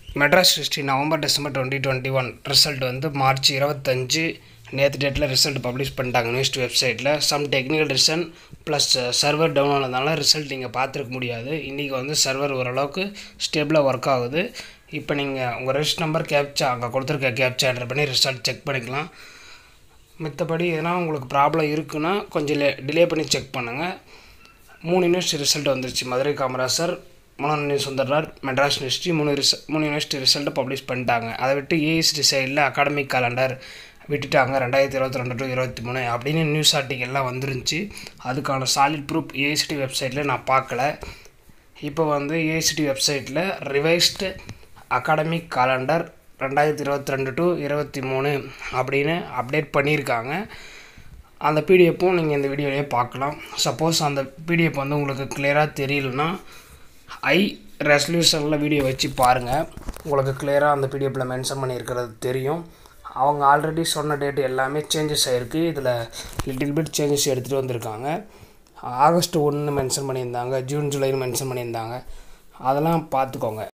Madras history November December twenty twenty one result வந்து March இருபத்தஞ்சு நேற்று டேட்டில் ரிசல்ட் பப்ளிஷ் பண்ணிட்டாங்க நியூஸ் வெப்சைட்டில் some technical reason plus server down ஆனதுனால ரிசல்ட் நீங்கள் பார்த்துருக்க முடியாது இன்றைக்கி வந்து சர்வர் ஓரளவுக்கு ஸ்டேபிளாக ஒர்க் ஆகுது இப்போ நீங்கள் உங்கள் ரெஜிஸ்ட் நம்பர் கேப்ச்சா அங்கே கொடுத்துருக்க கேப்ச்சா என்டர் பண்ணி ரிசல்ட் செக் பண்ணிக்கலாம் மித்தபடி எதனா உங்களுக்கு ப்ராப்ளம் இருக்குன்னா கொஞ்சம் டிலே பண்ணி செக் பண்ணுங்கள் மூணு யூனிவர்சிட்டி ரிசல்ட் வந்துருச்சு மதுரை காமராசர் மனோன்மணி சுந்தர்ரார் மெட்ராஸ் யூனிவர்சிட்டி மூணு ரிச மூணு யூனிவர்சிட்டி ரிசல்ட்டை பப்ளிஷ் பண்ணிட்டாங்க அதை விட்டு ஏஎஸ்டி சைடில் அகாடமிக் கேலண்டர் விட்டுட்டாங்க ரெண்டாயிரத்தி இருபத்தி ரெண்டு டு இருபத்தி மூணு அப்படின்னு நியூஸ் ஆர்டிக்கல்லாம் வந்துருந்துச்சு அதுக்கான சாலிட் ப்ரூஃப் ஏஎஸ்டி வெப்சைட்டில் நான் பார்க்கல இப்போ வந்து ஏஎஸ்டி வெப்சைட்டில் ரிவைஸ்டு அகாடமிக் காலண்டர் ரெண்டாயிரத்தி இருபத்தி ரெண்டு டு இருபத்தி மூணு அப்படின்னு அப்டேட் பண்ணியிருக்காங்க அந்த பிடிஎஃப்பும் நீங்கள் இந்த வீடியோலேயே பார்க்கலாம் சப்போஸ் அந்த பிடிஎஃப் வந்து உங்களுக்கு கிளியராக தெரியலனா ஐ ரெசல்யூஷனில் வீடியோ வச்சு பாருங்கள் உங்களுக்கு கிளியராக அந்த பிடிஎஃப்பில் மென்ஷன் பண்ணியிருக்கிறது தெரியும் அவங்க ஆல்ரெடி சொன்ன டேட் எல்லாமே சேஞ்சஸ் ஆகிருக்கு இதில் லிட்டில் பிட் சேஞ்சஸ் எடுத்துகிட்டு வந்திருக்காங்க ஆகஸ்ட் ஒன்று மென்ஷன் பண்ணியிருந்தாங்க ஜூன் ஜூலைன்னு மென்ஷன் பண்ணியிருந்தாங்க அதெல்லாம் பார்த்துக்கோங்க